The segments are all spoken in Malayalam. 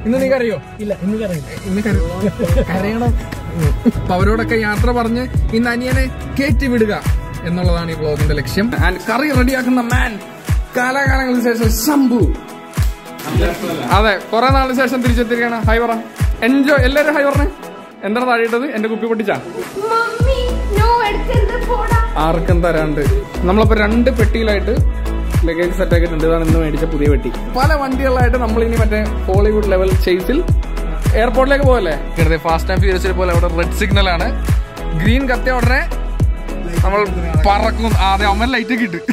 ഇന്ന് നീ കരയോ ഇല്ല ഇന്ന് കറിയില്ല ഇന്ന് കര- കരയണം അപ്പൊ അവരോടൊക്കെ യാത്ര പറഞ്ഞ് ഇന്ന് അനിയനെ കയറ്റി വിടുക എന്നുള്ളതാണ് ഈ വ്ളോഗിന്റെ ലക്ഷ്യം ആൻഡ് കറി റെഡിയാക്കുന്ന മാൻ കാലാകാലങ്ങൾക്ക് ശേഷം ശംഭു അതെ കുറെ നാളിന് ശേഷം തിരിച്ചെത്തിരിക്കുകയാണ് ഹൈ പറ എൻജോയ് എല്ലാവരും ഹൈ പറഞ്ഞേ എന്താണ് താഴെയിട്ടത് എന്റെ കുപ്പി പൊട്ടിച്ചാ മമ്മി നോ എടുക്കരുത് പോടാ ആർക്കും തരാണ്ട് നമ്മളപ്പോ രണ്ട് പെട്ടിയിലായിട്ട് ലഗേജ് സെറ്റ് ആക്കിയിട്ടുണ്ട് ഇതാണ് ഇന്ന് മേടിച്ച പുതിയ പെട്ടി പല വണ്ടികളിലായിട്ട് നമ്മൾ ഇനി മറ്റേ ഹോളിവുഡ് ലെവൽ ചേസിൽ എയർപോർട്ടിലേക്ക് പോകല്ലേ കിടത്തെ ഫാസ്റ്റ് ആൻഡ് ഫ്യൂരിയസിൽ പോലെ അവിടെ റെഡ് സിഗ്നൽ ആണ് ഗ്രീൻ കത്തിയ ഉടനെ നമ്മൾ പറക്കും ആ, അതെ അമ്മ ലൈറ്റ് ഒക്കെ ഇട്ട്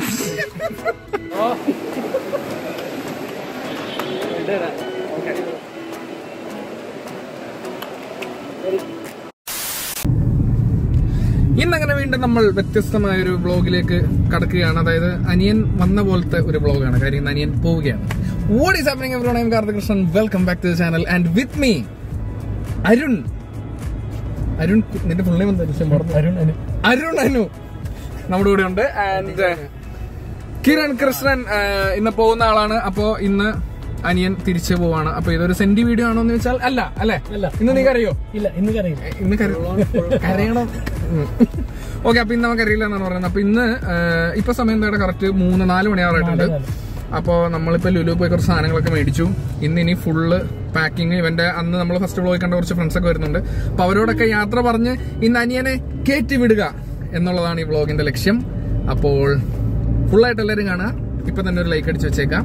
ഇന്നങ്ങനെ വീണ്ടും നമ്മൾ വ്യത്യസ്തമായ ഒരു ബ്ലോഗിലേക്ക് കടക്കുകയാണ് അതായത് അനിയൻ വന്ന പോലത്തെ ഒരു ബ്ലോഗാണ് കാര്യം ഇന്ന് അനിയൻ പോവുകയാണ് what is happening everyone I am Karthikrishnan welcome back to the channel and with me Arun Arun കു- നിന്റെ ഫുൾ നെയിം എന്താ അരുൺ അനു അരുൺ അനു നമ്മുടെ കൂടെ ഉണ്ട് ആൻഡ് കിരൺ കൃഷ്ണൻ ആ, ഇന്ന് പോകുന്ന ആളാണ് അപ്പോ ഇന്ന് അനിയൻ തിരിച്ചു പോവാണ് അപ്പൊ ഇതൊരു സെന്റി വീഡിയോ ആണോ എന്ന് വെച്ചാൽ അല്ല അല്ലെ അല്ല. ഇന്ന് നീ കറിയോ ഇല്ല ഇന്ന് കറിയില്ല ഇന്ന് കര- കരയണം ഓക്കെ അപ്പൊ ഇന്ന് നമുക്ക് അറിയില്ല എന്നാണ് പറയുന്നത് അപ്പൊ ഇന്ന് ആ, ഇപ്പൊ സമയം എന്താ കറക്റ്റ് മൂന്ന് നാല് മണിയാറായിട്ടുണ്ട് അപ്പോ നമ്മളിപ്പോ ലുലു പോയി കുറച്ച് സാധനങ്ങളൊക്കെ മേടിച്ചു ഇന്ന് ഇനി ഫുള്ള് പാക്കിങ് ഇവന്റെ അന്ന് നമ്മൾ ഫസ്റ്റ് ബ്ലോഗ് കണ്ട കുറച്ച് ഫ്രണ്ട്സ് ഒക്കെ വരുന്നുണ്ട് അപ്പൊ അവരോടൊക്കെ യാത്ര പറഞ്ഞ് ഇന്ന് അനിയനെ കയറ്റി വിടുക എന്നുള്ളതാണ് ഈ വ്ളോഗിന്റെ ലക്ഷ്യം അപ്പോൾ ഫുള്ളായിട്ട് എല്ലാവരും കാണുക ഇപ്പൊ തന്നെ ഒരു ലൈക്ക് അടിച്ച് വെച്ചേക്കാം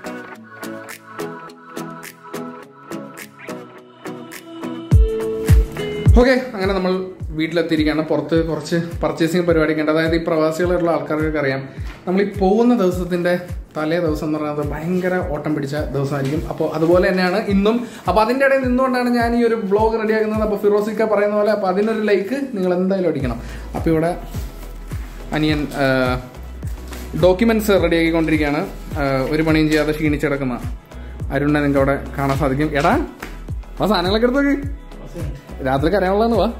ഓക്കെ അങ്ങനെ നമ്മൾ വീട്ടിലെത്തിയിരിക്കുകയാണ് പുറത്ത് കുറച്ച് പർച്ചേസിങ് പരിപാടിയൊക്കെ ഉണ്ട് അതായത് ഈ പ്രവാസികളുള്ള ആൾക്കാർക്കൊക്കെ അറിയാം നമ്മൾ ഈ പോകുന്ന ദിവസത്തിന്റെ തലേ ദിവസം എന്ന് പറയുന്നത് ഭയങ്കര ഓട്ടം പിടിച്ച ദിവസമായിരിക്കും അപ്പോൾ അതുപോലെ തന്നെയാണ് ഇന്നും അപ്പോൾ അതിൻ്റെ ഇടയിൽ നിന്നുകൊണ്ടാണ് ഞാൻ ഈ ഒരു ബ്ലോഗ് റെഡിയാക്കുന്നത് അപ്പോൾ ഫിറോസിക്ക പറയുന്ന പോലെ അപ്പോൾ അതിനൊരു ലൈക്ക് നിങ്ങൾ എന്തായാലും അടിക്കണം അപ്പോൾ ഇവിടെ അനിയൻ ഡോക്യുമെന്റ്സ് റെഡിയാക്കിക്കൊണ്ടിരിക്കുകയാണ് ആ, ഒരു പണിയും ചെയ്യാതെ ക്ഷീണിച്ചിടക്കുന്ന അരുണിനെ നിങ്ങൾക്ക് അവിടെ കാണാൻ സാധിക്കും എടാ ആ സാധനങ്ങളൊക്കെ എടുത്തോക്ക് രാത്രി കരയാനുള്ളതാണ് വാ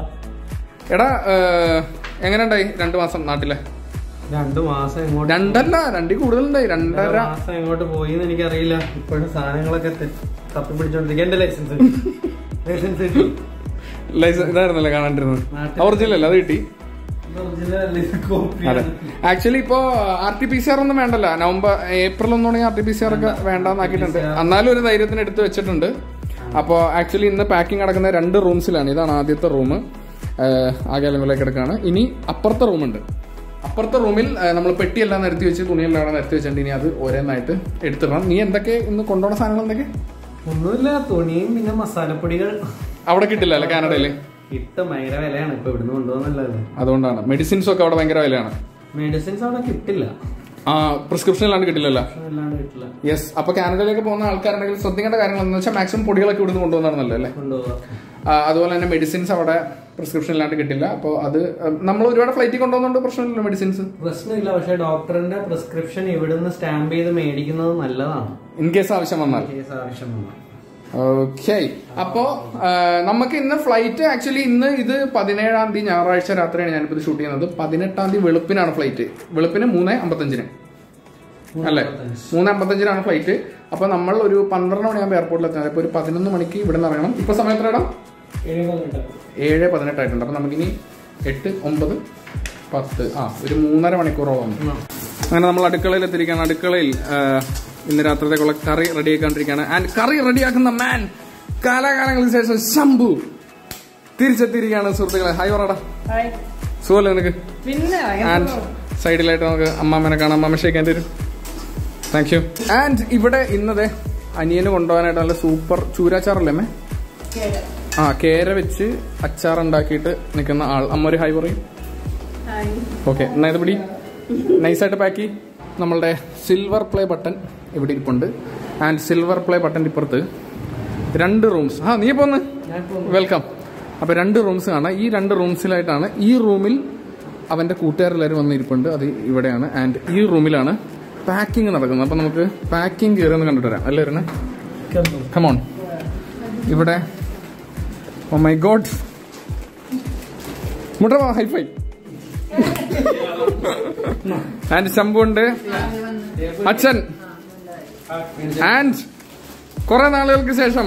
എടാ എങ്ങനെയുണ്ടായി രണ്ടു മാസം നാട്ടിലെ രണ്ടു മാസം എങ്ങോട്ട് രണ്ടല്ല രണ്ടിൽ കൂടുതലുണ്ടായി രണ്ടര മാസം എങ്ങോട്ട് പോയി എന്ന് എനിക്കറിയില്ല ഇപ്പോഴും സാധനങ്ങളൊക്കെ തെ- തപ്പിപ്പിടിച്ചോണ്ടിരിക്കുക എന്റെ ലൈസൻസ് ലൈസൻസ് കിട്ടി ലൈസൻസ് ഇതായിരുന്നല്ലേ കാണാണ്ടിരുന്നത് ഒറിജിനൽ അല്ല അത് കിട്ടി ഒറിജിനൽ അല്ല ഇത് കോപ്പി അതെ ആക്ച്വലി ഇപ്പോ R T P C R ഒന്നും വേണ്ടല്ല നവംബർ ഏപ്രിൽ ഒന്നും തുടങ്ങി R T P C R ഒക്കെ വേണ്ടെന്നാക്കിയിട്ടുണ്ട് എന്നാലും ഒരു ധൈര്യത്തിന് എടുത്ത് വെച്ചിട്ടുണ്ട് അപ്പോൾ ആക്ച്വലി ഇന്ന് പാക്കിംഗ് നടക്കുന്ന രണ്ട് റൂംസിലാണ് ഇതാണ് ആദ്യത്തെ റൂം ആകെ അലങ്കുലേക്ക് എടുക്കുകയാണ് ഇനി അപ്പുറത്തെ റൂമുണ്ട് അപ്പുറത്തെ റൂമിൽ നമ്മൾ പെട്ടിയെല്ലാം നിരത്തി വെച്ച് തുണിയെല്ലാം അവിടെ നിരത്തി വെച്ചിട്ടുണ്ട് ഇനി അത് ഓരോന്നായിട്ട് എടുത്തിടണം നീ എന്തൊക്കെ ഇന്ന് കൊണ്ടുപോകുന്ന സാധനങ്ങൾ എന്തൊക്കെ ഒന്നുമില്ല തുണിയും പിന്നെ മസാലപ്പൊടികൾ അവിടെ കിട്ടില്ല അല്ലേ കാനഡയിൽ കിട്ടും ഭയങ്കര വിലയാണ് ഇപ്പൊ ഇവിടുന്ന് കൊണ്ടുപോകുന്നല്ലേ അതുകൊണ്ടാണ് മെഡിസിൻസും ഒക്കെ അവിടെ ഭയങ്കര വിലയാണ് മെഡിസിൻസ് അവിടെ കിട്ടില്ല ആ പ്രിസ്ക്രിപ്ഷനിലാണ് കിട്ടില്ലല്ലോ അല്ലാണ്ട് കിട്ടില്ല യെസ് അപ്പൊ കാനഡയിലേക്ക് പോകുന്ന ആൾക്കാരുണ്ടെങ്കിൽ ശ്രദ്ധിക്കേണ്ട കാര്യങ്ങൾ എന്ന് വെച്ചാൽ മാക്സിമം പൊടികളൊക്കെ ഇവിടുന്ന് കൊണ്ടുവന്നാണെന്നല്ലോ അല്ലേ കൊണ്ടുപോകാം ആ, അതുപോലെ തന്നെ മെഡിസിൻസ് അവിടെ പ്രിസ്ക്രിപ്ഷൻ ഇല്ലാണ്ട് കിട്ടില്ല അപ്പോൾ അത് നമ്മൾ ഒരുപാട് ഫ്ലൈറ്റിൽ കൊണ്ടുവന്നുകൊണ്ട് പ്രശ്നമില്ലല്ലോ മെഡിസിൻസ് പ്രശ്നമില്ല പക്ഷെ ഡോക്ടറിന്റെ പ്രിസ്ക്രിപ്ഷൻ ഇവിടുന്ന് സ്റ്റാമ്പ് ചെയ്ത് മേടിക്കുന്നത് നല്ലതാണ് ഇൻ കേസ് ആവശ്യം വന്നാൽ കേസ് ആവശ്യം വന്നാൽ ഓക്കെ അപ്പോ ആ, നമുക്ക് ഇന്ന് ഫ്ലൈറ്റ് ആക്ച്വലി ഇന്ന് ഇത് പതിനേഴാം തീയതി ഞായറാഴ്ച രാത്രിയാണ് ഞാനിപ്പോൾ ഇത് ഷൂട്ട് ചെയ്യുന്നത് പതിനെട്ടാം തീയതി വെളുപ്പിനാണ് ഫ്ലൈറ്റ് വെളുപ്പിന് മൂന്ന് അമ്പത്തഞ്ചിന് അല്ലേ മൂന്ന് അമ്പത്തഞ്ചിനാണ് ഫ്ലൈറ്റ് അപ്പൊ നമ്മൾ ഒരു പന്ത്രണ്ട് മണിയാകുമ്പോൾ എയർപോർട്ടിൽ എത്താൻ ഇപ്പൊ ഒരു പതിനൊന്ന് മണിക്ക് ഇവിടെ നിന്ന് ഇറങ്ങണം ഇപ്പൊ സമയം എത്ര ഇടാം ഏഴ് പതിനെട്ടായിട്ടുണ്ട് അപ്പൊ നമുക്കിനി എട്ട് ഒമ്പത് പത്ത് ആ ഒരു മൂന്നര മണിക്കൂറോളം അങ്ങനെ നമ്മൾ അടുക്കളയിൽ എത്തിയിരിക്കുകയാണ് അടുക്കളയിൽ ആ, ഇന്ന് രാത്രിത്തേക്കുള്ള കറി റെഡി ആയിക്കൊണ്ടിരിക്കുകയാണ് ആൻഡ് കറി റെഡിയാക്കുന്ന മാൻ കാലാകാലങ്ങൾക്ക് ശേഷം ശംഭു തിരിച്ചെത്തിയിരിക്കുകയാണ് സുഹൃത്തുക്കളെ ഹായ് പറടാ സുഖമല്ലേ നിനക്ക് പിന്നെ ആൻഡ് സൈഡിലായിട്ട് നമുക്ക് അമ്മാമ്മനെ കാണാം അമ്മാമ്മ ഷേക്കാൻ തരും താങ്ക് യു ആൻഡ് ഇവിടെ ഇന്നതെ അനിയന് കൊണ്ടുപോകാനായിട്ട് നല്ല സൂപ്പർ ചൂരാച്ചാറല്ലേ അമ്മേ ആ കേര വെച്ച് അച്ചാർ ഉണ്ടാക്കിയിട്ട് നിൽക്കുന്ന ആൾ അമ്മ ഒരു ഹായ് പറയും ഓക്കെ എന്നാ ഇത് പിടി നൈസായിട്ട് പാക്കി നമ്മളുടെ സിൽവർ പ്ലേ ബട്ടൺ ഇവിടെ ഇരിപ്പുണ്ട് ആൻഡ് സിൽവർ പ്ലേ ബട്ടൺ ഇപ്പുറത്ത് രണ്ട് റൂംസ് ആ നീ പോന്ന് വെൽക്കം അപ്പൊ രണ്ട് റൂംസ് കാണാം ഈ രണ്ട് റൂംസിലായിട്ടാണ് ഈ റൂമിൽ അവന്റെ കൂട്ടുകാരെല്ലാവരും വന്നിരിപ്പുണ്ട് അത് ഇവിടെയാണ് ആൻഡ് ഈ റൂമിലാണ് പാക്കിംഗ് നടക്കുന്നത് അപ്പൊ നമുക്ക് പാക്കിംഗ് കയറി ഒന്ന് കണ്ടിട്ട് വരാം അല്ലേ ഇരുന്ന് കമോൺ ഇവിടെ ഓ മൈ ഗോഡ് മുട്ട ഹൈഫൈ ആൻഡ് ശംഭു ഉണ്ട് അച്ഛൻ ആൻഡ് കുറെ നാളുകൾക്ക് ശേഷം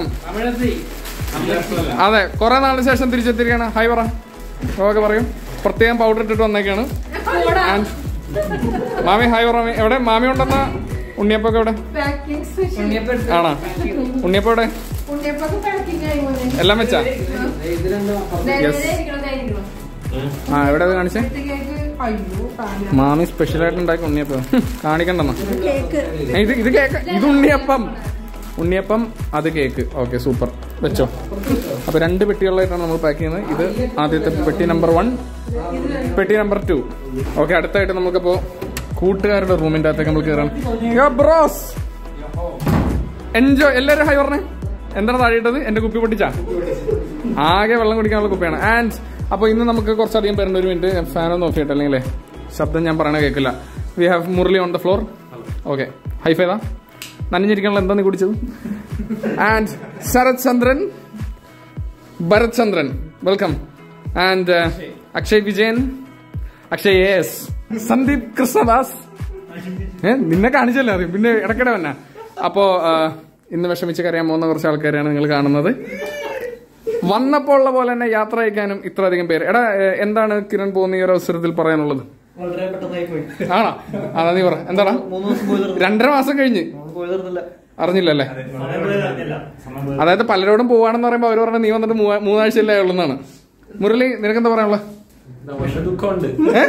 അതെ കുറെ നാളിന് ശേഷം തിരിച്ചെത്തിരിക്കുകയാണ് ഹായ് പറ ഓക്കെ പറയും പ്രത്യേകം പൗഡർ ഇട്ടിട്ട് വന്നേക്കാണ് And മാമി ഹായ് പറ മാമി. എവിടെ മാമി ഉണ്ടെന്ന ഉണ്ണിയപ്പൊക്കെ എവിടെ പാക്കിംഗ് സ്പെഷ്യൽ ആണോ ഉണ്ണിയപ്പം എവിടെ ഉണ്ണിയപ്പൊക്കെ പാക്കിംഗ് ആയി മോനെ എല്ലാം വെച്ചാ Yes. ഇരിക്കണം ആ എവിടെ അത് കാണിച്ചേ കേക്ക് അയ്യോ പാല മാമി സ്പെഷ്യൽ ആയിട്ട് ഉണ്ടാക്കി ഉണ്ണിയപ്പം കാണിക്കണ്ടെന്നാ കേക്ക് ഏ, ഇത് ഇത് കേക്ക് ഇത് ഉണ്ണിയപ്പം ഉണ്ണിയപ്പം അത് കേക്ക് ഓക്കെ സൂപ്പർ വെച്ചോ അപ്പൊ രണ്ട് പെട്ടികളിലായിട്ടാണ് നമ്മൾ പാക്ക് ചെയ്യുന്നത് ഇത് ആദ്യത്തെ പെട്ടി നമ്പർ വൺ പെട്ടി നമ്പർ ടു ഓക്കെ അടുത്തായിട്ട് നമുക്കിപ്പോ കൂട്ടുകാരുടെ റൂമിന്റെ അകത്തേക്ക് നമ്മൾ കയറാം ബ്രോസ് എൻജോയ് എല്ലാവരും ഹൈ പറഞ്ഞേ എന്താണ് താഴെയിട്ടത് എന്റെ കുപ്പി പൊട്ടിച്ചാ ആകെ വെള്ളം കുടിക്കാനുള്ള കുപ്പിയാണ് ആൻഡ് അപ്പൊ ഇന്ന് നമുക്ക് കുറച്ചധികം പേരുണ്ട് ഒരു മിനിറ്റ് ഫാൻ ഒന്ന് ഓഫ് ചെയ്യട്ടെ അല്ലെങ്കിൽ ശബ്ദം ഞാൻ പറയണ കേൾക്കില്ല we have Murali on the floor okay ഹൈഫേതാ നനഞ്ഞിരിക്കാനുള്ള എന്താ നീ കുടിച്ചത് and Sarath Chandran Bharath Chandran welcome and Akshay Vijayan Akshay S Sandeep Krishnadas ഏ നിന്നെ കാണിച്ചല്ലേ അറിയും പിന്നെ ഇടയ്ക്കിടെ വന്ന അപ്പോ ആ, ഇന്ന് വിഷമിച്ച് കരയാൻ പോകുന്ന കുറച്ച് ആൾക്കാരെയാണ് നിങ്ങൾ കാണുന്നത് വന്നപ്പോൾ ഉള്ള പോലെ തന്നെ യാത്ര അയക്കാനും ഇത്രയധികം പേര് എടാ ഏ, എന്താണ് കിരൺ പോകുന്ന ഈ ഒരു അവസരത്തിൽ പറയാനുള്ളത് വളരെ പെട്ടെന്നായി പോയി ആണോ അതാ നീ പറ എന്താടാ മൂന്ന് ദിവസം പോയി തീർന്നില്ല. രണ്ടര മാസം കഴിഞ്ഞ് പോയി തീർന്നില്ല അറിഞ്ഞില്ലല്ലേ അതായത് പലരോടും പോവാണെന്ന് പറയുമ്പോ അവര് പറഞ്ഞ നീ വന്നിട്ട് മൂവാ- മൂന്നാഴ്ചയല്ലേ ഉള്ളതാണ് മുരളി നിനക്കെന്താ പറയാനുള്ളത് ഏ?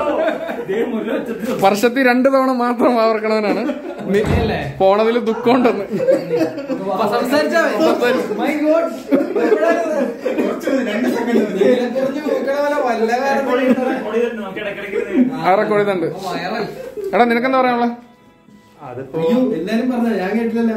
വർഷത്തിൽ രണ്ടു തവണ മാത്രം വാവർക്കണവനാണ് നീ പോണതിൽ ദുഃഖമുണ്ടെന്ന് ആ റെക്കോർഡ് ചെയ്തുണ്ട് എടാ നിനക്കെന്താ പറയാനുള്ളത് എല്ലാരും പറഞ്ഞ ഞാൻ കേട്ടില്ലല്ലോ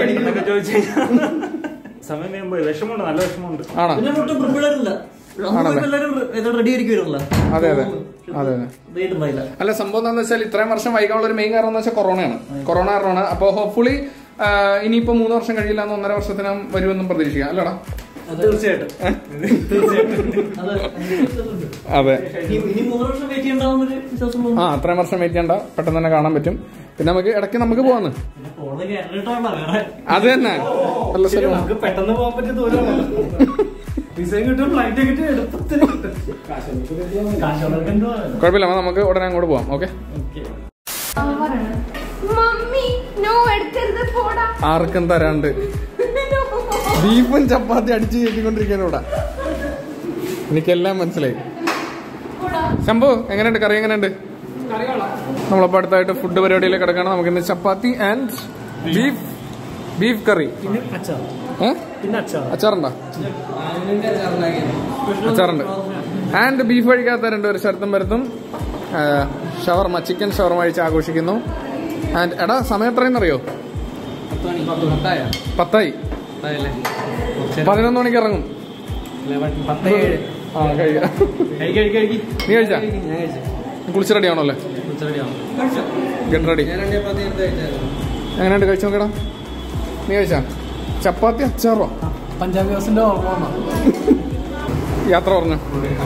സമയം കഴിയുമ്പോ വിഷമമുണ്ട് നല്ല വിഷമമുണ്ട് ആണോ പിന്നെ ഒട്ടും പ്രിപ്പയർഡ് ആയിരുന്നില്ല ആണല്ലേ? എല്ലാരും റെഡി ആയിരിക്കുമല്ലോ അതെ അതെ അതെ അതെ ഡേറ്റ് ഉണ്ടായില്ല അല്ല സംഭവം എന്താണെന്ന് വെച്ചാൽ ഇത്രയും വർഷം വൈകാനുള്ള ഒരു മെയിൻ കാരണം എന്ന് വെച്ചാൽ കൊറോണയാണ് കൊറോണ കാരണമാണ് അപ്പോൾ ഹോപ്പ്ഫുള്ളി ഇനിയിപ്പോ മൂന്ന് വർഷം കഴിയില്ല എന്ന് ഒന്നര വർഷത്തിനും വരുമെന്നും പ്രതീക്ഷിക്കാം അല്ലടാ തീർച്ചയായിട്ടും അത് അതെ ഇനി ഇനി മൂന്ന് വർഷം വെയിറ്റ് ചെയ്യണ്ടാവുന്നൊരു വിശ്വാസം ആ അത്രയും വർഷം വെയിറ്റ് ചെയ്യണ്ട പെട്ടെന്ന് തന്നെ കാണാൻ പറ്റും പിന്നെ നമുക്ക് ഇടയ്ക്ക് നമുക്ക് പോവാന്ന് പിന്നെ ഫോണിൽ കേട്ടിട്ടാണോ വേറെ അത് തന്നെ നല്ല സ്ഥലമാണ് നമുക്ക് പെട്ടെന്ന് പോകാൻ പറ്റിയ ദൂരമാണ് വിസയും കിട്ടും ഫ്ലൈറ്റ് കിട്ടും എളുപ്പത്തിന് കിട്ടും കാശുള്ളവർക്ക് എന്തുവാ കുഴപ്പമില്ല അമ്മ നമുക്ക് ഉടനെ അങ്ങോട്ട് പോവാം ഓക്കെ മമ്മി നോ എടുക്കരുത് പോടാ ആർക്കും തരാണ്ട് ബീഫും ചപ്പാത്തി അടിച്ചു കയറ്റിക്കൊണ്ടിരിക്കാനും ഇവിടെ എനിക്കെല്ലാം മനസ്സിലായി ശംഭു എങ്ങനെയുണ്ട് കറി എങ്ങനെയുണ്ട് നമ്മളപ്പോ അടുത്തായിട്ട് ഫുഡ് പരിപാടിയിലേക്ക് കിടക്കാണ് നമുക്ക് ഇന്ന് chapati and beef beef curry പിന്നെ അച്ചാർ ഏ പിന്നെ അച്ചാർ അച്ചാറുണ്ടോ അച്ചാറുണ്ട് ആൻഡ് ബീഫ് കഴിക്കാത്ത രണ്ടുപേർ ശരത്തും പരത്തും ഷവർമ ചിക്കൻ ഷവർമ കഴിച്ച് ആഘോഷിക്കുന്നു ആൻഡ് എടാ സമയം എത്രയെന്ന് അറിയോ പത്തായി പതിനൊന്ന് മണിക്ക് ഇറങ്ങും ആ കഴിക്കാം നീ കഴിച്ചാ കുളിച്ച് റെഡി ആണല്ലേ ഗെറ്റ് റെഡി എങ്ങനെയുണ്ട് കഴിച്ചു നോക്കടാ നീ കഴിച്ചാ ചപ്പാത്തി അച്ചാറോ പഞ്ചാബ് ഹൗസിന്റെ ഓർമ്മ വന്നോ യാത്ര പറഞ്ഞു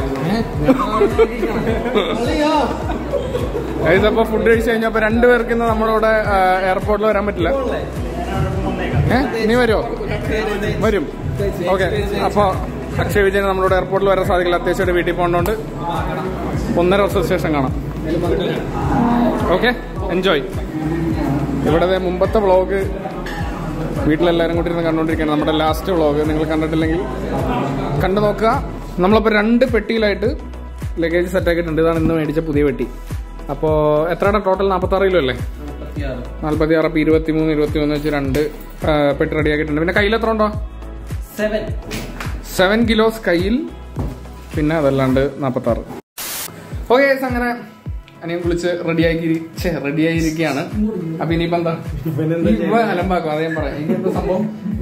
ഇതപ്പോ ഫുഡ് കഴിച്ചു കഴിഞ്ഞപ്പോ രണ്ടുപേർക്ക് ഇന്ന് നമ്മുടെ കൂടെ എയർപോർട്ടിൽ വരാൻ പറ്റില്ല ഏ നീ വരുമോ വരും ഓക്കെ അപ്പൊ അക്ഷയ് വിജയന് നമ്മളോട് എയർപോർട്ടിൽ വരാൻ സാധിക്കില്ല അത്യാവശ്യമായിട്ട് വീട്ടിൽ പോകേണ്ടതുകൊണ്ട് ഒന്നര വർഷത്തിന് ശേഷം കാണാം ഓക്കെ എൻജോയ് ഇവിടെ ദേ മുമ്പത്തെ വ്ളോഗ് വീട്ടിലെല്ലാവരും കൂടി ഇരുന്ന് കണ്ടുകൊണ്ടിരിക്കുകയാണ് നമ്മുടെ ലാസ്റ്റ് വ്ളോഗ് നിങ്ങൾ കണ്ടിട്ടില്ലെങ്കിൽ കണ്ടു നോക്കുക നമ്മളിപ്പോൾ രണ്ട് പെട്ടിയിലായിട്ട് ലഗേജ് സെറ്റ് ആക്കിയിട്ടുണ്ട് ഇതാണ് ഇന്ന് മേടിച്ച പുതിയ പെട്ടി അപ്പോൾ എത്രയുടെ ടോട്ടൽ നാൽപ്പത്താറ് കിലോ അല്ലേ നാൽപ്പത്തി ആറ് അപ്പോൾ ഇരുപത്തി മൂന്ന് ഇരുപത്തി മൂന്ന് വെച്ച് രണ്ട് ആ, പെട്ടി റെഡി ആക്കിയിട്ടുണ്ട് പിന്നെ കയ്യിൽ എത്ര ഉണ്ടോ സെവൻ സെവൻ കിലോസ് കയ്യിൽ പിന്നെ അതല്ലാണ്ട് നാൽപ്പത്താറ് ഓക്കെ അങ്ങനെ അനിയൻ കുളിച്ച് റെഡിയാക്കി റെഡിയായിരിക്കുകയാണ് അപ്പൊ ഇനിയിപ്പോ എന്താ ഇവ അലമ്പാക്കും അതേ പറയാം ഇനി എന്താ സംഭവം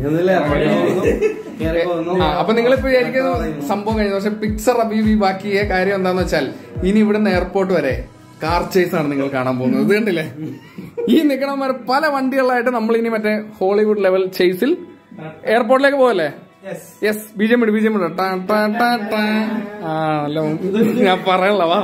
ആ, അപ്പൊ നിങ്ങളിപ്പോ വിചാരിക്കുന്നത് സംഭവം കഴിഞ്ഞു പക്ഷെ പിക്ചർ അബീവി ബാക്കിയ കാര്യം എന്താന്ന് വെച്ചാൽ ഇനി ഇവിടുന്ന് എയർപോർട്ട് വരെ കാർ ചേസ് ആണ് നിങ്ങൾ കാണാൻ പോകുന്നത് ഇത് കണ്ടില്ലേ ഈ നിക്കണമാർ പല വണ്ടികളായിട്ട് നമ്മൾ ഇനി മറ്റേ ഹോളിവുഡ് ലെവൽ ചേസിൽ എയർപോർട്ടിലേക്ക് പോകല്ലേ യെസ് ബീജം ഇട് ബീജം ഇട് ടാ, ടാ, ടാ, ടാ. ആ നല്ല ഞാൻ പറയണല്ലോ വാ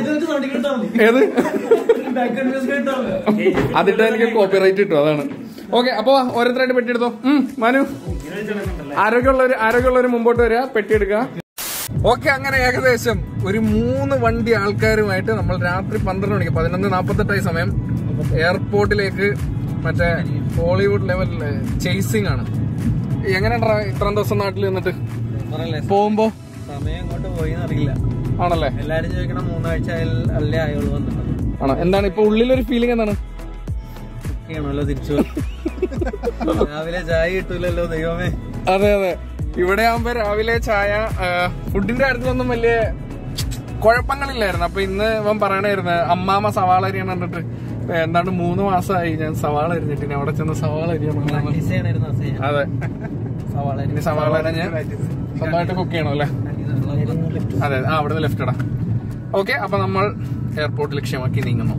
ഏത് അതിട്ട് എനിക്ക് കോപ്പിറൈറ്റ് കിട്ടും അതാണ് ഓക്കെ അപ്പൊ ഓരോരുത്തരായിട്ട് പെട്ടി എടുത്തോ ഉം, മനു ആരോഗ്യമുള്ളവര് ആരോഗ്യമുള്ളവര് മുമ്പോട്ട് വരിക പെട്ടി എടുക്കുക ഓക്കെ അങ്ങനെ ഏകദേശം ഒരു മൂന്ന് വണ്ടി ആൾക്കാരുമായിട്ട് നമ്മൾ രാത്രി പന്ത്രണ്ട് മണിക്ക് പതിനൊന്ന് നാപ്പത്തെട്ടായി സമയം എയർപോർട്ടിലേക്ക് മറ്റേ ഹോളിവുഡ് ലെവൽ ചേസിംഗ് ആണ് എങ്ങനെയാ ഇത്രയും ദിവസം നാട്ടിൽ നിന്നിട്ട് പറയല്ലേ പോകുമ്പോ സമയം അങ്ങോട്ട് പോയി അറിയില്ല ആണല്ലേ എല്ലാരും ചോദിക്കണം മൂന്നാഴ്ച ആയാൽ- അല്ലേ അയാൾ വന്നിട്ടുണ്ട് ആണോ എന്താണ് ഇപ്പൊ ഉള്ളിലൊരു ഫീലിംഗ് എന്താണ് ഒക്കെയാണല്ലോ തിരിച്ചു രാവിലെ ചായ കിട്ടൂലല്ലോ ദൈവമേ അതെ അതെ ഇവിടെ ആകുമ്പോ രാവിലെ ചായ ആ, ഫുഡിന്റെ കാര്യത്തിലൊന്നും വലിയ കുഴപ്പങ്ങളില്ലായിരുന്നു അപ്പൊ ഇന്ന് ഇവൻ പറയണായിരുന്നു അമ്മാമ സവാള അരിയാണ് കണ്ടിട്ട് ഇപ്പൊ എന്താണ്ട് മൂന്ന് മാസമായി ഞാൻ സവാള അരിഞ്ഞിട്ട് ഇനി അവിടെ ചെന്ന് സവാള അരിയാണ് പ്രാക്ടീസ് ചെയ്യണായിരുന്നു അസഹ്യം. അതെ സവാള ഇനി സവാള അരിഞ്ഞ് സ്വന്തമായിട്ട് കുക്ക് ചെയ്യണം അല്ലേ അതെ ആ അവിടെ ലെഫ്റ്റ് ഇടാം ഓക്കെ അപ്പൊ നമ്മൾ എയർപോർട്ട് ലക്ഷ്യമാക്കി നീങ്ങുന്നു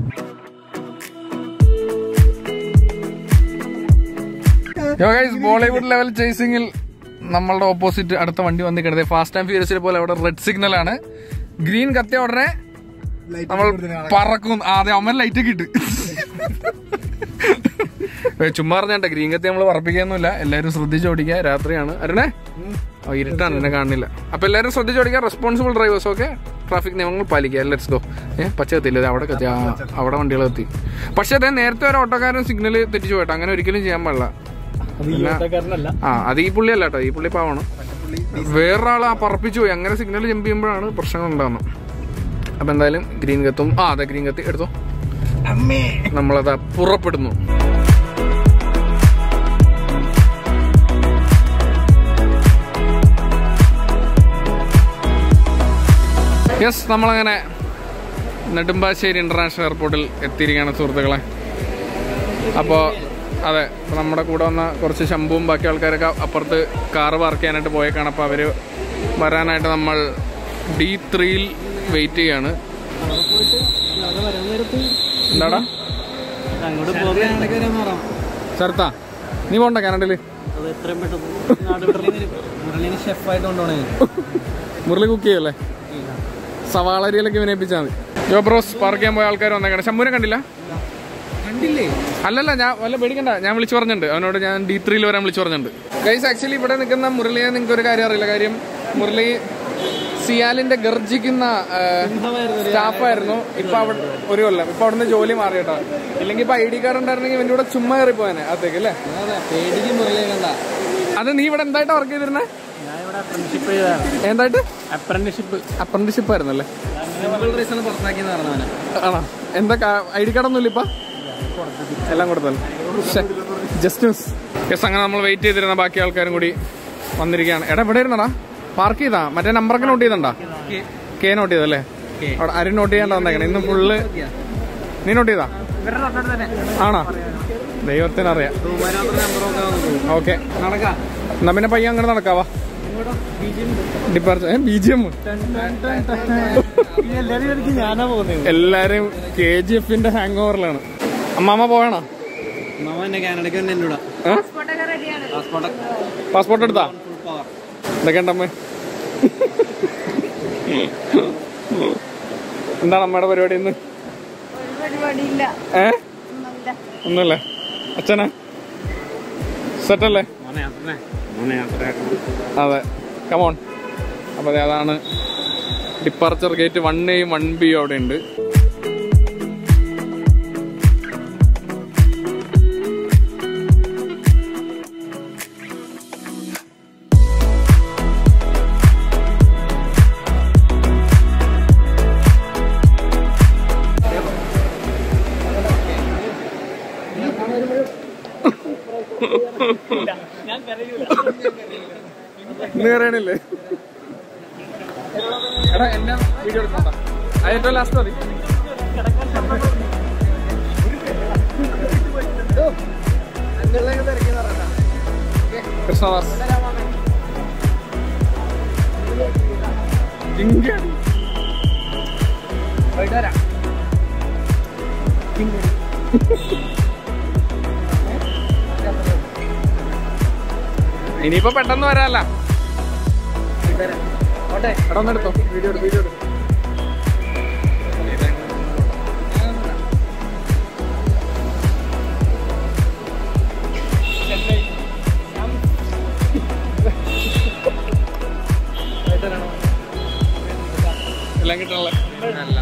ബോളിവുഡ് ലെവൽ ചേസിംഗിൽ നമ്മളുടെ ഓപ്പോസിറ്റ് അടുത്ത വണ്ടി വന്ന് കിടന്നത് ഫാസ്റ്റ് ആൻഡ് ഫ്യൂരിയസിലെ പോലെ അവിടെ റെഡ് സിഗ്നൽ ആണ് ഗ്രീൻ കത്തിയ ഉടനെ നമ്മൾ പറക്കും ആദ്യം അമ്മ ലൈറ്റ് ഒക്കെ ഇട്ട് ഏ, ചുമ്മാ പറഞ്ഞാട്ടെ ഗ്രീൻ കത്തി നമ്മൾ പറപ്പിക്കൊന്നുമില്ല എല്ലാവരും ശ്രദ്ധിച്ച് ഓടിക്കുക രാത്രിയാണ് അരുണേ ഓ ഇരുട്ടാണ് എന്നെ കാണുന്നില്ല അപ്പൊ എല്ലാവരും ശ്രദ്ധിച്ച് ഓടിക്കുക റെസ്പോൺസിബിൾ ഡ്രൈവേഴ്സ് ഒക്കെ ട്രാഫിക് നിയമങ്ങൾ പാലിക്കുക ലെറ്റ്സ് ഗോ ഏഹ് പച്ച കത്തിയില്ല ദേ അവിടെ കത്തി ആ അവിടെ വണ്ടികൾ കത്തി പക്ഷെ അതെ നേരത്തെ ഒരു ഓട്ടോക്കാരൻ സിഗ്നൽ തെറ്റിച്ചു പോയിട്ടോ അങ്ങനെ ഒരിക്കലും ചെയ്യാൻ പാടില്ല ഓട്ടക്കാരനല്ല ആ അത് ഈ പുള്ളി അല്ല കേട്ടോ ഈ പുള്ളി പാവാണ് വേറൊരാൾ ആ പറപ്പിച്ചു പോയി അങ്ങനെ സിഗ്നൽ ജമ്പ് ചെയ്യുമ്പോഴാണ് പ്രശ്നങ്ങൾ ഉണ്ടാകുന്നത് അപ്പൊ എന്തായാലും ഗ്രീൻ കത്തും ആ അതെ ഗ്രീൻ കത്തി എടുത്തോ നമ്മളത് പുറപ്പെടുന്നു യെസ് നമ്മളങ്ങനെ നെടുമ്പാശ്ശേരി ഇന്റർനാഷണൽ എയർപോർട്ടിൽ എത്തിയിരിക്കുകയാണ് സുഹൃത്തുക്കളെ അപ്പോൾ അതെ ഇപ്പൊ നമ്മുടെ കൂടെ വന്ന കുറച്ച് ശംഭുവും ബാക്കി ആൾക്കാരൊക്കെ അപ്പുറത്ത് കാറ് പാർക്ക് ചെയ്യാനായിട്ട് പോയേക്കാണ് അപ്പോൾ അവർ വരാനായിട്ട് നമ്മൾ ഡി ത്രീയിൽ വെയിറ്റ് ചെയ്യാണ് എന്താടാ അങ്ങോട്ട് പോകുന്ന മാറാം ചെറുത്താ നീ പോണ്ട കാനഡയില് അത് എത്രയും പെട്ടെന്ന് മുരളീനെ ഷെഫായിട്ട് കൊണ്ടുപോണേ മുരളി കുക്ക് ചെയ്യല്ലേ സവാളരിയിലൊക്കെ വിനയിപ്പിച്ചാൽ മതി ജോബ്രോസ് പാർക്ക് ചെയ്യാൻ പോയ ആൾക്കാർ വന്നേക്കാണ് ശംഭുവിനെ കണ്ടില്ല കണ്ടില്ലേ അല്ലല്ല ഞാൻ വല്ല പേടിക്കണ്ട ഞാൻ വിളിച്ചു പറഞ്ഞിട്ടുണ്ട് അവനോട് ഞാൻ ഡി ത്രീയിൽ വരാൻ വിളിച്ചു പറഞ്ഞിട്ടുണ്ട് ഗൈസ് ആക്ച്വലി ഇവിടെ നിൽക്കുന്ന മുരളിയെ നിങ്ങൾക്ക് ഒരു കാര്യം അറിയില്ല കാര്യം മുരളി സിയാലിന്റെ ഗർജിക്കുന്ന സ്റ്റാഫായിരുന്നു ഇപ്പൊ അവിടെ ഒരു കൊല്ലം ഇപ്പൊ അവിടുന്ന് ജോലി മാറി കേട്ടോ ഇല്ലെങ്കിൽ ഇപ്പൊ ഐ ഡി കാർഡ് ഉണ്ടായിരുന്നെങ്കിൽ ഇവന്റെ കൂടെ ചുമ്മാ കയറി പോയാനെ അകത്തേക്ക് അല്ലേ പേടിക്ക് മുരളിയെ കണ്ട അത് നീ ഇവിടെ എന്തായിട്ടാ വർക്ക് ചെയ്തിരുന്നേ ഞാൻ ഇവിടെ അപ്രന്റിഷിപ്പ് ചെയ്തതാണ് എന്തായിട്ട് അപ്രന്റിഷിപ്പ് അപ്രന്റിഷിപ്പ് ആയിരുന്നല്ലേ സിമ്പിൾ റീസൺ പുറത്താക്കിയെന്ന് പറഞ്ഞവനെ ആണോ എന്താ ഐ ഡി കാർഡ് ഒന്നുമില്ല ഇപ്പൊ എല്ലാം കൊടുത്തല്ലോ ജസ്റ്റ് മിസ് യെസ് അങ്ങനെ നമ്മൾ വെയിറ്റ് ചെയ്തിരുന്ന ബാക്കി ആൾക്കാരും കൂടി വന്നിരിക്കുകയാണ് എടാ ഇവിടെ ഇരുന്നടാ പാർക്ക് ചെയ്താ മറ്റേ നമ്പറൊക്കെ നോട്ട് ചെയ്തണ്ടാ കെ നോട്ട് ചെയ്തല്ലേ അവിടെ ആരും നോട്ട് ചെയ്യാണ്ട് വന്നേക്കണേ ഇന്ന് ഫുള്ള് നീ നോട്ട് ചെയ്താ ഇവരുടെ തൊട്ടടുത്ത് തന്നെ ആണോ ദൈവത്തിനറിയാം ഓക്കെ നടക്കാം എന്നാ പിന്നെ പയ്യ അങ്ങനെ നടക്കാവാ departure A B G M എല്ലാരും എനിക്ക് ഞാനാ പോകുന്നത് എല്ലാരും കെ ജി എഫിന്റെ ഹാങ് ഓവറിലാണ് അമ്മാമ്മ പോയണോ മാമ എന്നെ കാനഡയ്ക്ക് തന്നെ എന്നോടാ പാസ്പോർട്ടൊക്കെ റെഡിയാണ് പാസ്പോർട്ട് പാസ്പോർട്ട് എടുത്താ ഫുൾ പവർ എന്തൊക്കെ ഉണ്ടമ്മേ എന്താണ് അമ്മയുടെ പരിപാടി ഇന്ന് ഒരു പരിപാടിയില്ല ഏ ഒന്നുമില്ല ഒന്നുമില്ല അച്ഛനാ സെറ്റല്ലേ മോനെ യാത്രനെ മോനെ യാത്രയാക്കണം അതെ കമോൺ അപ്പൊ ദേ അതാണ് ഡിപ്പാർച്ചർ ഗേറ്റ് വൺ എയും വൺ ബിയും അവിടെ ഉണ്ട് ഇന്ന് കയറണില്ലേ എടാ എന്നെ വീഡിയോ എടുക്കണ്ട അത് ഏറ്റവും ലാസ്റ്റ് മതി കൃഷ്ണദാസ് ഇങ്ങടി. ഇനിയിപ്പോ പെട്ടെന്ന് വരാല്ല എടാ ഒന്ന് എടുത്തോ വീഡിയോ എടുത്ത് വീഡിയോ എടുത്ത് എല്ലാം കിട്ടണല്ലേ നല്ല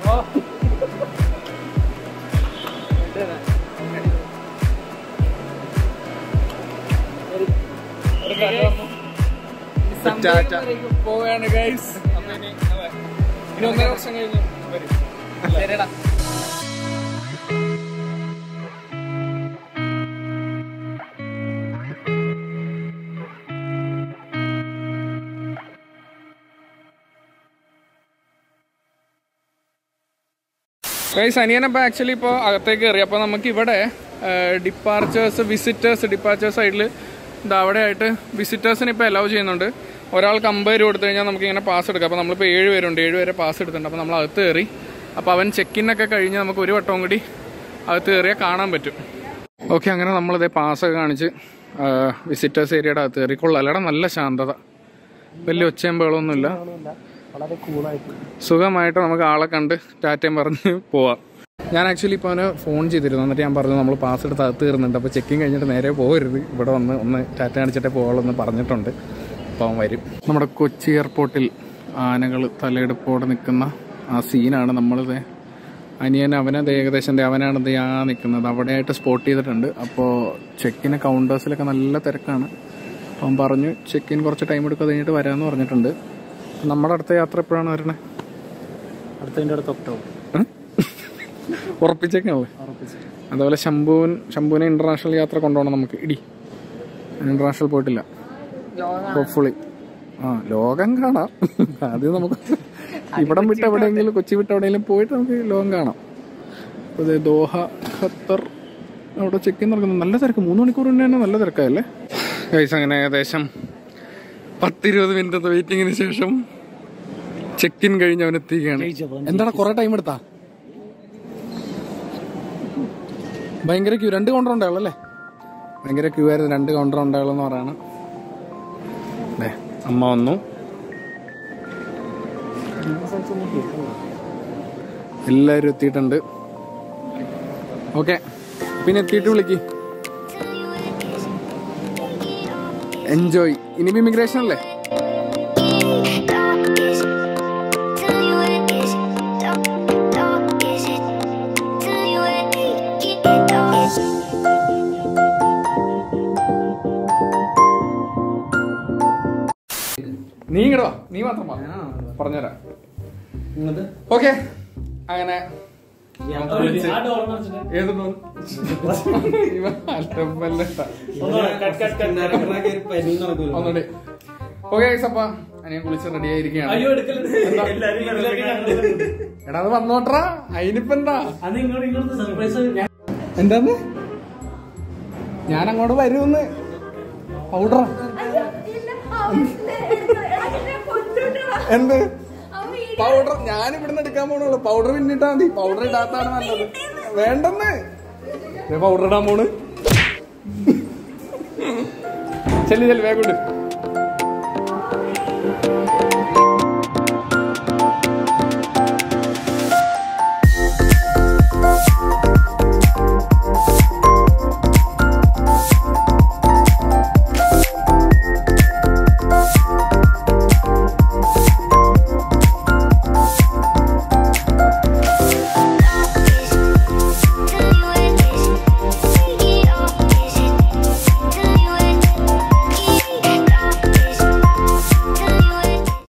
ടാറ്റ പോവുകയാണ് ഗൈസ് ഇനി ഒന്നര വർഷം കഴിഞ്ഞ് വരും ശരിടാ ഗൈസ് അനിയനപ്പോൾ ആക്ച്വലി ഇപ്പോൾ അകത്തേക്ക് കയറി അപ്പോൾ നമുക്ക് ഇവിടെ ഡിപ്പാർച്ചേഴ്സ് വിസിറ്റേഴ്സ് ഡിപ്പാർച്ചേഴ്സ് സൈഡിൽ ഇത് അവിടെ ആയിട്ട് വിസിറ്റേഴ്സിന് ഇപ്പോൾ അലൗ ചെയ്യുന്നുണ്ട് ഒരാൾക്ക് അമ്പത് രൂപ കൊടുത്തു കഴിഞ്ഞാൽ നമുക്ക് ഇങ്ങനെ പാസ് എടുക്കാം അപ്പോൾ നമ്മളിപ്പോൾ ഏഴ് പേരുണ്ട് ഏഴ് പേരെ പാസ് എടുത്തിട്ടുണ്ട് അപ്പോൾ നമ്മൾ അകത്ത് കയറി അപ്പോൾ അവൻ ചെക്കിനൊക്കെ കഴിഞ്ഞ് നമുക്ക് ഒരു വട്ടവും കൂടി അകത്ത് കയറിയാൽ കാണാൻ പറ്റും ഓക്കെ അങ്ങനെ നമ്മളിതേ പാസ്സൊക്കെ കാണിച്ച് വിസിറ്റേഴ്സ് ഏരിയയുടെ അകത്ത് കയറി കൊള്ളാലടാ നല്ല ശാന്തത വലിയ ഒച്ചയും ബഹളമൊന്നുമില്ല വളരെ കൂളായിട്ട് സുഖമായിട്ട് നമുക്ക് ആളെ കണ്ട് ടാറ്റയും പറഞ്ഞ് പോവാം ഞാൻ ആക്ച്വലി ഇപ്പോൾ അവന് ഫോൺ ചെയ്തിരുന്നു എന്നിട്ട് ഞാൻ പറഞ്ഞു നമ്മൾ പാസ് എടുത്ത് അകത്ത് കയറുന്നുണ്ട് അപ്പോൾ ചെക്കിങ് കഴിഞ്ഞിട്ട് നേരെ പോകരുത് ഇവിടെ വന്ന് ഒന്ന് ടാറ്റ കാണിച്ചിട്ടേ പോകാവുള്ളൂ എന്ന് പറഞ്ഞിട്ടുണ്ട് അപ്പോൾ അവൻ വരും നമ്മുടെ കൊച്ചി എയർപോർട്ടിൽ ആനകൾ തലയെടുപ്പോടെ നിൽക്കുന്ന ആ സീനാണ് നമ്മളിത് അനിയൻ അവനത് ഏകദേശം ദേ അവനാണ് ദേ ആ നിൽക്കുന്നത് അവിടെയായിട്ട് സ്പോട്ട് ചെയ്തിട്ടുണ്ട് അപ്പോൾ ചെക്കിന് കൗണ്ടേഴ്സിലൊക്കെ നല്ല തിരക്കാണ് അപ്പോൾ അവൻ പറഞ്ഞു ചെക്കിൻ കുറച്ച് ടൈം എടുക്കുക കഴിഞ്ഞിട്ട് വരാമെന്ന് പറഞ്ഞിട്ടുണ്ട് നമ്മുടെ അടുത്ത യാത്ര എപ്പോഴാണ് വരണേ അടുത്തതിന്റെ അടുത്ത് ഒക്ടോബർ ഉറപ്പിച്ചേക്കാണല്ലേ അതുപോലെ ശംഭുവിൻ ശംഭുവിനെ ഇന്റർനാഷണൽ യാത്ര കൊണ്ടുപോകണം നമുക്ക് ഇടി ഇന്റർനാഷണൽ പോയിട്ടില്ല ഹോപ്പ്ഫുള്ളി ആ ലോകം കാണാം ആദ്യം നമുക്ക് ഇവിടം വിട്ട് എവിടെയെങ്കിലും കൊച്ചി വിട്ട് എവിടെയെങ്കിലും പോയിട്ട് നമുക്ക് ലോകം കാണാം അപ്പോൾ ഇത് ദോഹ ഖത്തർ അവിടെ ചെക്ക് ഇൻ നടക്കുന്നു നല്ല തിരക്ക് മൂന്ന് മണിക്കൂർ കൊണ്ട് തന്നെ നല്ല തിരക്കായല്ലേ ഗൈസ് അങ്ങനെ ഏകദേശം പത്തിരുപത് മിനിറ്റത്തെ വെയിറ്റിങ്ങിന് ശേഷം ചെക്ക് ഇൻ കഴിഞ്ഞ് അവൻ എത്തിക്കുകയാണ് എന്താണ് കുറെ ടൈം എടുത്താ ഭയങ്കര ക്യൂ രണ്ട് കൗണ്ടർ ഉണ്ടാവുള്ളൂ ഭയങ്കര ക്യൂ ആയിരുന്നു രണ്ട് കൗണ്ടർ ഉണ്ടാവുള്ളൂ എന്ന് പറയാണ് ദേ, അമ്മ വന്നു എല്ലാവരും എത്തിയിട്ടുണ്ട് ഓക്കെ പിന്നെ എത്തിയിട്ട് വിളിക്ക് എൻജോയ് ഇനി ഇമിഗ്രേഷൻ അല്ലേ നീ ഇങ്ങട് വാ നീ മാത്രം വാ പറഞ്ഞുതരാം ഇങ്ങോട്ട് ഓക്കെ അങ്ങനെ ആ ഡോർ അടച്ചിട്ട് ഏത് ഡോർ ഇവൻ അലമ്പല്ലട്ടാ. ഒന്നുകൂടി ഓക്കെ അപ്പ അനിയൻ കുളിച്ച് റെഡി ആയിരിക്കുകയാണ് അയ്യോ എടുക്കലുണ്ട് എല്ലാരും ഇതിലൊക്കെ കണ്ടത്. എടാ അത് വന്നോട്രാ അതിനിപ്പോ എന്താ അത് ഇങ്ങോട്ട് ഇങ്ങോട്ട് സർപ്രൈസ് എന്താന്ന് ഞാൻ അങ്ങോട്ട് വരുമെന്ന് പൗഡറാ എന്ത് പൗഡർ ഞാൻ ഇവിടുന്ന് എടുക്കാൻ പോണുള്ളൂ പൗഡർ പിന്നിട്ടാ മതി പൗഡർ ഇടാത്താണ് നല്ലത് വേണ്ടെന്ന് പൗഡർ ഇടാൻ പോണ് ചെല്ലി ചെല്ലി വേഗം ഇട്